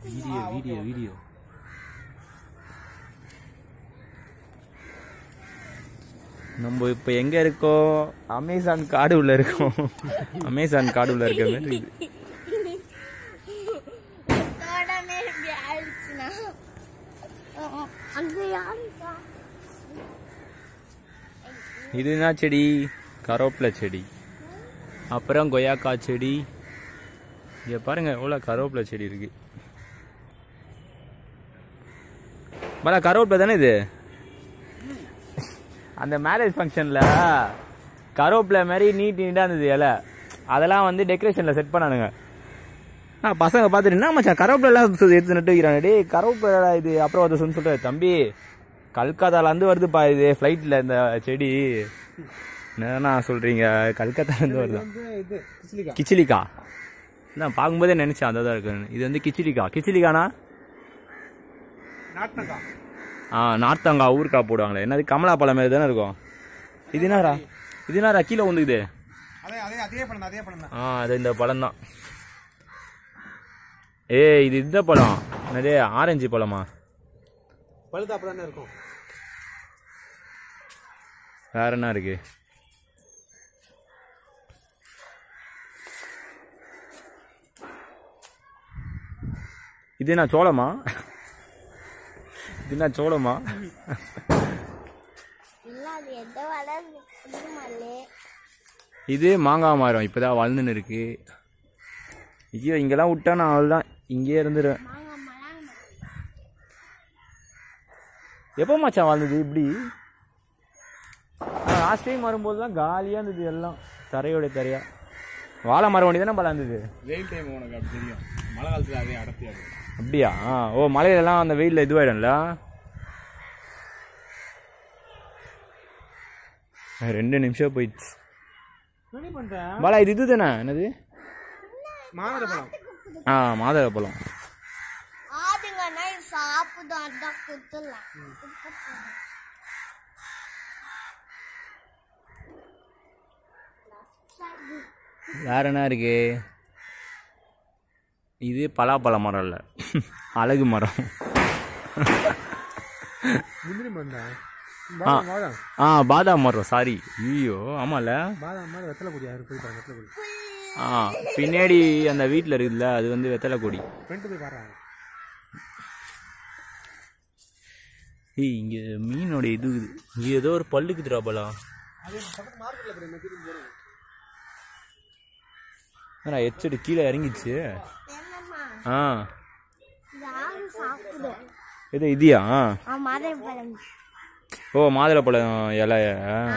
Video video video நம்ம இப்போ எங்க இருக்கோம் அமேசான் காடு உள்ள இருக்கோம் அமேசான் காடு உள்ள இருக்க மாதிரி இது. உடனே இப்படி ஆயிடுச்சுன்னா அஹ் அங்க யாருக்கா இது என்ன செடி கருவேப்பிலை செடி அப்புறம் கொய்யாக்கா செடி இங்க பாருங்க எவ்வளோ கருவேப்பிலை செடி இருக்கு பல கருவேப்பிலை தானே இது அந்த மேரேஜ் ஃபங்க்ஷனில் கருவேப்பிலை மாதிரி நீட் நீட்டாக இருந்தது இலை அதெல்லாம் வந்து டெக்கரேஷனில் செட் பண்ணானுங்க ஆ பசங்க பார்த்துட்டு என்ன மச்சான் கருவேப்பிலை எல்லாம் சு- எடுத்து நட்டு வைக்கிறாங்க டேய் கருவேப்பிலை இது அப்புறம் அதை சொல்லி சொல்லிட்டு தம்பி கல்கத்தாலேருந்து வருதுப்பா இது ஃப்ளைட்டில் இந்த செடி என்னண்ணா சொல்கிறீங்க கல்கத்தாலேருந்து வருது வந்து இது கிச்சிலிக்கா கிச்சிலிக்கா நான் பார்க்கும்போதே நினச்சேன் அதை தான் இருக்குன்னு இது வந்து கிச்சிலிக்கா கிச்சிலிக்கானா நாட்டக்கா ஆ நார்த்தங்கா ஊறுக்காய் போடுவாங்களே என்னது கமலா பழம் மாதிரி தானே இருக்கும் இது என்னடா இது என்னடா கீழே வந்துக்குது அதே அதே அதே படம் அதே படம் தான் ஆ அது இந்த பழம் தான் ஏய் இது இந்த பழம் என்னது ஆரஞ்சு பழமா பழுது அப்படி தானே இருக்கும் வேற என்ன இருக்கு இது என்ன சோளமா இது என்ன சோளமா இல்ல அது எதோ வளர்ந்து மல்லே இது மாங்காய் மரம் இப்போதான் வளர்ந்துன்னு இருக்கு ஐயோ இங்கெல்லாம் விட்டா நான் அவ்வளோதான் இங்கேயே இருந்துருவேன் மாங்க மலாங்க எப்போ மச்சான் வளர்ந்தது இப்படி லாஸ்ட் டைம் வரும்போது தான் காலியாக இருந்தது எல்லாம் தரையோட தரையா வாழை மரம் ஒண்டி தானே வளர்ந்தது வெயில் டைம் உனக்கு அப்படி தெரியும் மழை காலத்துல அதே அடர்த்தியா இருக்கும் அப்படியா ஓ மலையிலலாம் அந்த வெயிலில் இதுவாயிடும்ல ரெண்டு நிமிஷம் போயிடுச்சு என்ன பண்றேன் பாலா இது இது தானே என்னது மாதுளை பழம் ஆ மாதள பழம் ஆடுங்கன்னா இது சாப்பிடும் அதான் குத்துலாம் வேற என்ன இருக்கு இது பலாப்பழ மரம் இல்லை அழகு மரம் முந்திரி மரம் ஆ. பாதாம் பாதாம் ஆ பாதாம் மரம் சாரி ஐயோ ஆமால பாதாம் மாதிரி வெத்தலை கொடி யாரு போய் பாருங்க வெத்தலை கொடி ஆ பின்னாடி அந்த வீட்டில் இருக்குதுல்ல அது வந்து வெத்தலை கொடி ஃப்ரெண்டு போய் பாடுறாங்க ஏய் இங்கே மீனோட இது இருக்குது இங்கே ஏதோ ஒரு பல்லுக்குதுடா பலா அது பக்கத்து மார்க்கெட்ல போய் மெத்தீரியல் போறோம் நான் எச்சடி கீழே இறங்கிச்சு என்னம்மா ஆ இது ஆடு சாப்பிடும் இது இதியா ஆ மரம் பழம் ஓ மாதுளப்பழம் இலைய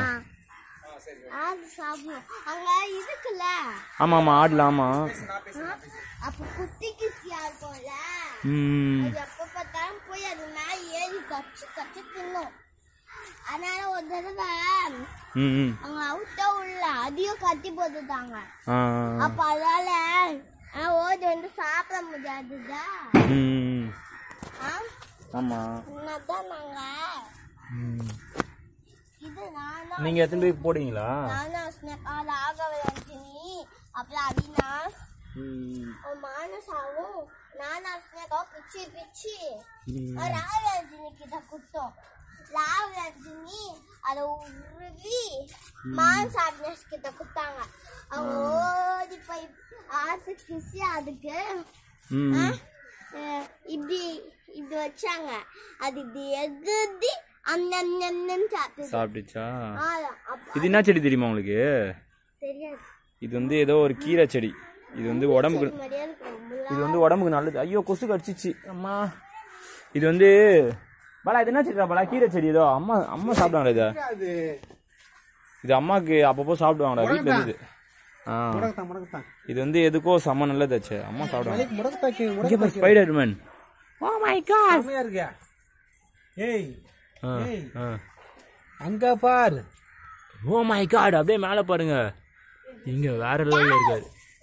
ஆடு சாப்பிடும் அங்க இருக்குல்ல ஆமாம் ஆமாம் ஆடலாம் ஆமாம் ஆ, அப்ப குட்டி கிசியா இருக்கும்ல ம் அது எப்ப பார்த்தாலும் போய் அது மேல ஏறி கச்சு கச்சு தின்னும் அதனால ஒரு தடவை ம் ம் அவங்க அவுட்டா உள்ள அதையும் கட்டி போட்டுட்டாங்க ஆ அப்ப அதால ஆ, ஓடி வந்து சாப்பிட முடியாதுதா ம் ஆ, ஆமாம் என்னதான் நாங்க ம் இது நானும் நீங்கள் எத்தனை போய் போடுவீங்களா நானும் ஸ்னேகா ராகவ ரஞ்சினி அப்புறம் அவினாஷ் ம் மானசாவும் நானும் ஸ்னேகா பிச்சு பிச்சு ம். ராகவ ரஞ்சினி கிட்ட குத்தோம் ராகவ ரஞ்சினி அதை உருவி மானசா அவினாஷ் கிட்ட குத்தாங்க அவங்க ஓடி போய் ஆசை கிசி அதுக்கு ம் ஆ, அஹ், இப்படி இப்படி வச்சாங்க அது இப்படி எதிர்த்தி அண்ணன் சாப்பிட்டு சாப்பிட்டுச்சா அப்ப இது என்ன செடி தெரியுமா உங்களுக்கு தெரியாது இது வந்து ஏதோ ஒரு கீரை செடி இது வந்து உடம்புக்கு மாதிரியே இருக்கும் முள்ளா இது வந்து உடம்புக்கு நல்லது ஐயோ கொசு கடிச்சிச்சு அம்மா இது வந்து பாலா இது என்ன செடிடா பாலா கீரை செடி ஏதோ அம்மா அம்மா சாப்பிடுவாங்களா இதை அது இது அம்மாக்கு அப்பப்போ சாப்பிடுவாங்கடா வீட்டில் இருக்குது ஆ முடக்கத்தான் முடக்கத்தான் இது வந்து எதுக்கோ செம்ம நல்லதாச்சு அம்மா சாப்பிடுவாங்க முடக்கத்தாக்கி இங்கே பாரு Spider Man oh my God செம்மையா இருக்கியா ஏய் ஆ ஏய். ஆ அங்க பார் ஓ மை காட் அப்படியே மேலே பாருங்க இங்க வேற லெவலில் இருக்காரு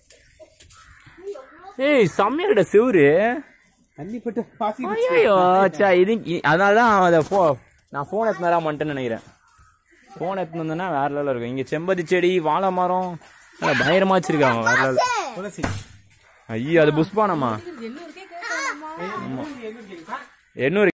ஏய் செம்மையா கிட்ட செவுரு தண்ணி பட்டு பாசி ஐயோ சா இது இ- அதனால தான் அதை ஃபோ நான் ஃபோன் எடுத்து நேரம் பண்ணிட்டேன்னு நினைக்கிறேன் ஃபோன் எடுத்து வந்தேன்னா வேற லெவலில் இருக்கும் இங்கே செம்பருத்தி செடி வாழை மரம் நல்லா பயங்கரமா வச்சிருக்காங்க வேற லெவல் துளசி ஐயோ அது புஷ்பானம்மா எண்ணூறு